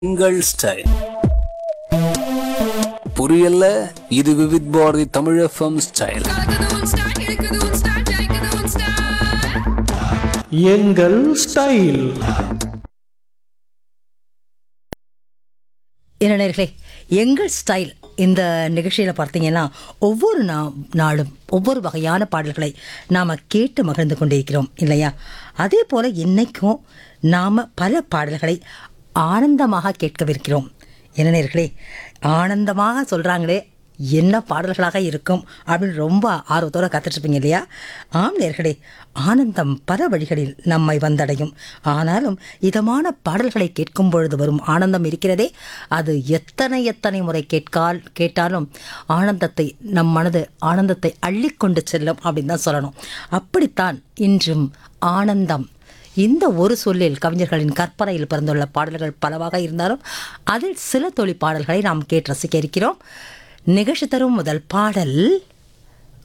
உங்கள் ஸ்டைல் புரியல இது விவித் பாரதி தமிழ் எஃப்எம் ஸ்டைல் கலக்குது உன் ஸ்டைல் இருக்குது உன் ஸ்டைல் ஜெயிக்குது உன் ஸ்டைல் எங்கள் ஸ்டைல் என்ன நேர்களே எங்கள் ஸ்டைல் இந்த நிகழ்ச்சியில் பார்த்தீங்கன்னா ஒவ்வொரு நா நாளும் ஒவ்வொரு வகையான பாடல்களை நாம் கேட்டு மகிழ்ந்து கொண்டிருக்கிறோம் இல்லையா அதே போல் இன்னைக்கும் நாம் பல பாடல்களை ஆனந்தமாக கேட்கவிருக்கிறோம் என்ன நேர்களே ஆனந்தமாக சொல்கிறாங்களே என்ன பாடல்களாக இருக்கும் அப்படின்னு ரொம்ப ஆர்வத்தோடு காத்துட்ருப்பீங்க இல்லையா ஆம் நேர்களே ஆனந்தம் பல வழிகளில் நம்மை வந்தடையும் ஆனாலும் இதமான பாடல்களை கேட்கும் பொழுது வரும் ஆனந்தம் இருக்கிறதே அது எத்தனை எத்தனை முறை கேட்கால் கேட்டாலும் ஆனந்தத்தை நம் மனது ஆனந்தத்தை அள்ளிக்கொண்டு செல்லும் அப்படின்னு தான் சொல்லணும் அப்படித்தான் இன்றும் ஆனந்தம் இந்த ஒரு சொல்லில் கவிஞர்களின் கற்பனையில் பிறந்துள்ள பாடல்கள் பலவாக இருந்தாலும் அதில் சில தொழில் பாடல்களை நாம் கேட்டு ரசிக்க இருக்கிறோம் நிகழ்ச்சி தரும் முதல் பாடல்